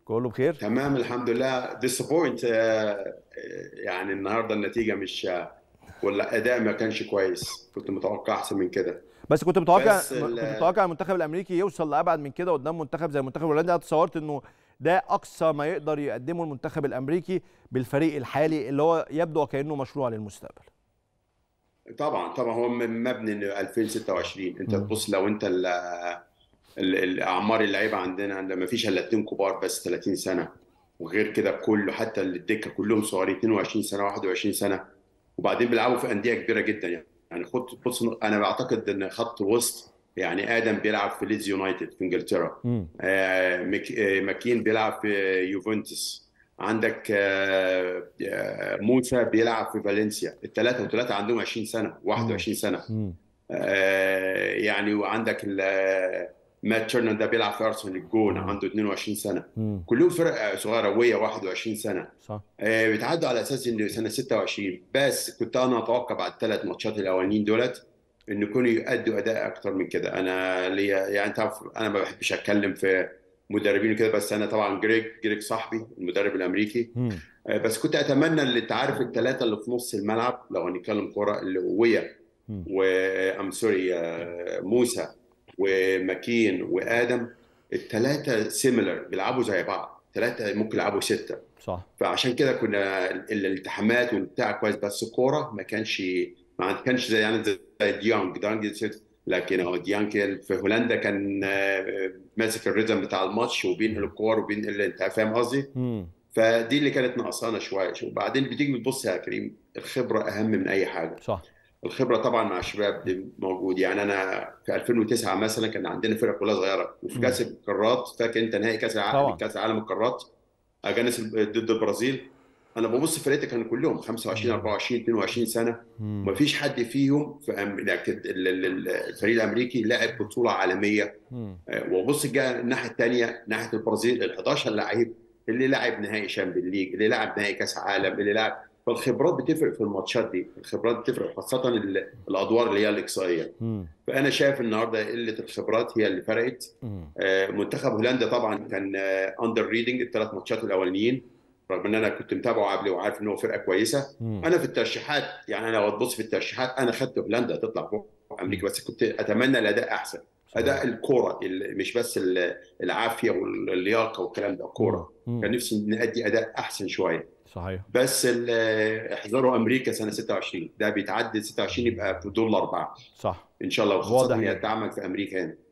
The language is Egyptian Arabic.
كله بخير تمام الحمد لله ديسابوينت يعني النهارده النتيجه مش ولا اداء ما كانش كويس كنت متوقع احسن من كده بس كنت متوقع بس كنت ال- متوقع المنتخب الامريكي يوصل لابعد من كده قدام منتخب زي المنتخب الهولندي انا تصورت انه ده اقصى ما يقدر يقدمه المنتخب الامريكي بالفريق الحالي اللي هو يبدو وكانه مشروع للمستقبل طبعا طبعا هو م- مبني إن 2026 انت مم. تبص لو انت ال- ال- الاعمار اللعيبه عندنا ما فيش الا اتنين كبار بس 30 سنه وغير كده كله حتى الدكه كلهم صغيرين 22 سنه 21 سنه وبعدين بيلعبوا في انديه كبيره جدا يعني يعني خد بص انا بعتقد ان خط وسط يعني ادم بيلعب في ليدز يونايتد في انجلترا مم. آه، مك- آه، ماكين بيلعب في يوفنتوس عندك آه، آه، موسى بيلعب في فالنسيا الثلاثه والثلاثه عندهم 20 سنه 21 سنه مم. آه، يعني وعندك ال- آه، مات تشيرنر ده بيلعب في ارسنال الجون مم. عنده 22 سنه مم. كلهم فرق صغيره وهي 21 سنه صح آه، بيتعدوا على اساس انه سنه 26 بس كنت انا اتوقع بعد الثلاث ماتشات الاولانيين دولت انه يكونوا يؤدوا اداء اكتر من كده انا ليا يعني انت عارف انا ما بحبش اتكلم في مدربين وكده بس انا طبعا جريج جريج صاحبي المدرب الامريكي مم. آه، بس كنت اتمنى اللي انت عارف الثلاثه اللي في نص الملعب لو هنتكلم كوره اللي ويا مم. وام سوري آه، موسى وماكين وادم الثلاثه سيميلر بيلعبوا زي بعض ثلاثه ممكن يلعبوا سته صح فعشان كده كنا ال- الالتحامات والبتاع كويس بس الكوره ما كانش ما كانش زي يعني زي ديانج ديانج لكن هو ديانج في هولندا كان آه، ماسك الريتم بتاع الماتش وبينقل الكور وبينقل انت فاهم قصدي؟ مم. فدي اللي كانت ناقصانا شويه وبعدين بتيجي بتبص يا كريم الخبره اهم من اي حاجه صح الخبره طبعا مع الشباب دي موجود يعني انا في 2009 مثلا كان عندنا فرقه كلها صغيره وفي مم. كاس القارات فاكر انت نهائي كاس طبعا. العالم كاس العالم القارات اجانس ضد البرازيل انا ببص فرقتي كانوا كلهم 25 24 22 سنه مم. ومفيش حد فيهم في أم... لكن ال- ال- ال- الفريق الامريكي لعب بطوله عالميه مم. آه، وبص الجهه الناحيه الثانيه ناحيه البرازيل ال 11 لعيب اللي لعب نهائي شامبيون ليج اللي لعب نهائي كاس عالم اللي لعب فالخبرات بتفرق في الماتشات دي الخبرات بتفرق خاصه ال- الادوار اللي هي الاقصائيه مم. فانا شايف النهارده قله الخبرات هي اللي فرقت مم. آه، منتخب هولندا طبعا كان اندر ريدنج الثلاث ماتشات الاولانيين رغم ان انا كنت متابعه قبل وعارف ان هو فرقه كويسه مم. انا في الترشيحات يعني انا لو تبص في الترشيحات انا خدت هولندا تطلع فوق امريكا بس كنت اتمنى الاداء احسن اداء الكوره ال- مش بس ال- العافيه واللياقه والكلام ده كوره مم. كان نفسي نادي اداء احسن شويه صحيح بس ال- احذروا امريكا سنه 26 ده بيتعدي 26 يبقى في دول اربعه صح ان شاءالله واضح وخاصه هي جدا. تعمل في امريكا هنا